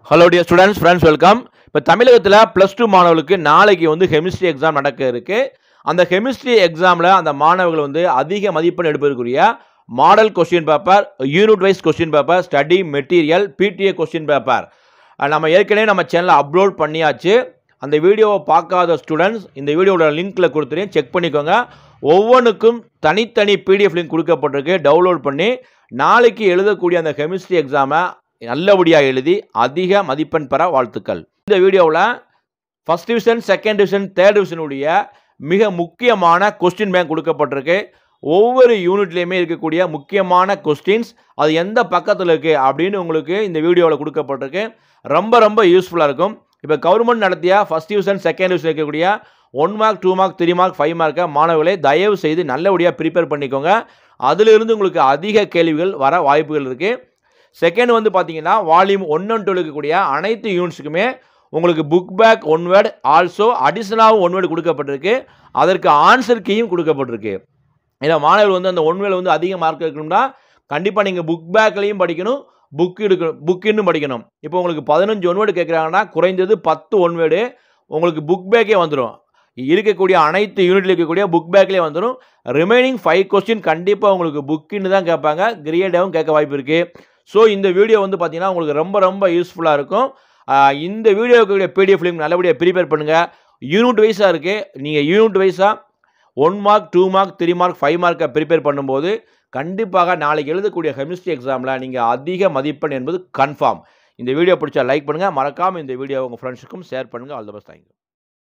hello dear students friends welcome இப்போ தமிழகத்தில் plus two மாணவர்களுக்கு நாளைக்கு வந்து கெமிஸ்ட்ரி எக்ஸாம் நடக்க இருக்கு அந்த கெமிஸ்ட்ரி எக்ஸாமில் அந்த மாணவர்கள் வந்து அதிக மதிப்பெண் எடுப்பதற்குரிய model question paper unit wise question paper study material PTA question paper நம்ம ஏற்கனவே நம்ம சேனலில் அப்லோட் பண்ணியாச்சு அந்த வீடியோவை பார்க்காத ஸ்டூடெண்ட்ஸ் இந்த வீடியோவோட லிங்க்கில் கொடுத்துருக்கேன் செக் பண்ணிக்கோங்க ஒவ்வொன்றுக்கும் தனித்தனி பிடிஎஃப் லிங்க் கொடுக்கப்பட்டிருக்கு டவுன்லோட் பண்ணி நாளைக்கு எழுதக்கூடிய அந்த கெமிஸ்ட்ரி எக்ஸாமை நல்லபடியாக எழுதி அதிக மதிப்பெண் பெற வாழ்த்துக்கள் இந்த வீடியோவில் first division second division third டிவிஷனுடைய மிக முக்கியமான கொஸ்டின் பேங்க் கொடுக்கப்பட்டிருக்கு ஒவ்வொரு யூனிட்லேயுமே இருக்கக்கூடிய முக்கியமான கொஸ்டின்ஸ் அது எந்த பக்கத்தில் இருக்குது அப்படின்னு உங்களுக்கு இந்த வீடியோவில் கொடுக்கப்பட்டிருக்கு ரொம்ப ரொம்ப யூஸ்ஃபுல்லாக இருக்கும் இப்போ கவர்மெண்ட் நடத்திய ஃபஸ்ட் டிவிஷன் செகண்ட் டிவிஷன் இருக்கக்கூடிய one mark two mark three mark five மார்க்கை மாணவர்களை தயவு செய்து நல்லபடியாக ப்ரிப்பேர் பண்ணிக்கோங்க அதிலிருந்து உங்களுக்கு அதிக கேள்விகள் வர வாய்ப்புகள் இருக்குது செகண்ட் வந்து பார்த்தீங்கன்னா வால்யூம் ஒன் அண்ட் டூ இருக்கக்கூடிய அனைத்து யூனிட்ஸுக்குமே உங்களுக்கு book back one word also அடிஷனலாகவும் ஒன் வேர்டு கொடுக்கப்பட்டிருக்கு அதற்கு ஆன்சர் கீயும் கொடுக்கப்பட்டிருக்கு ஏன்னா மாணவர்கள் வந்து அந்த ஒன் வேர்டு வந்து அதிக மார்க் இருக்கணும்னா கண்டிப்பாக நீங்கள் புக் பேக்லேயும் படிக்கணும் புக் எடுக்கணும் புக் இன்னும் படிக்கணும் இப்போ உங்களுக்கு பதினஞ்சு ஒன் வேர்டு கேட்குறாங்கன்னா குறைந்தது பத்து ஒன் வேர்டு உங்களுக்கு புக் பேக்கே வந்துடும் இருக்கக்கூடிய அனைத்து யூனிட்ல இருக்கக்கூடிய புக் பேக்லேயே வந்துடும் ரிமைனிங் ஃபைவ் கொஸ்டின் கண்டிப்பாக உங்களுக்கு புக்குன்னு தான் கேட்பாங்க கிரியேட்டாகவும் கேட்க வாய்ப்பு இருக்குது ஸோ இந்த வீடியோ வந்து பார்த்தீங்கன்னா உங்களுக்கு ரொம்ப ரொம்ப யூஸ்ஃபுல்லாக இருக்கும் ஆஹ் இந்த வீடியோவுக்கு பிடிஎஃப் லிங்க் நல்லபடியாக ப்ரிப்பேர் பண்ணுங்கள் யூனிட் வைஸாக இருக்குது நீங்கள் யூனிட் வைஸாக one mark two mark three mark five மார்க்கை ப்ரிப்பேர் பண்ணும்போது கண்டிப்பாக நாளைக்கு எழுதக்கூடிய கெமிஸ்ட்ரி எக்ஸாமில் நீங்கள் அதிக மதிப்பெண் என்பது கன்ஃபார்ம் இந்த வீடியோ பிடிச்சா லைக் பண்ணுங்கள் மறக்காமல் இந்த வீடியோ உங்கள் ஃப்ரெண்ட்ஸுக்கும் ஷேர் பண்ணுங்கள் ஆல் த பெஸ்ட் தேங்க்யூ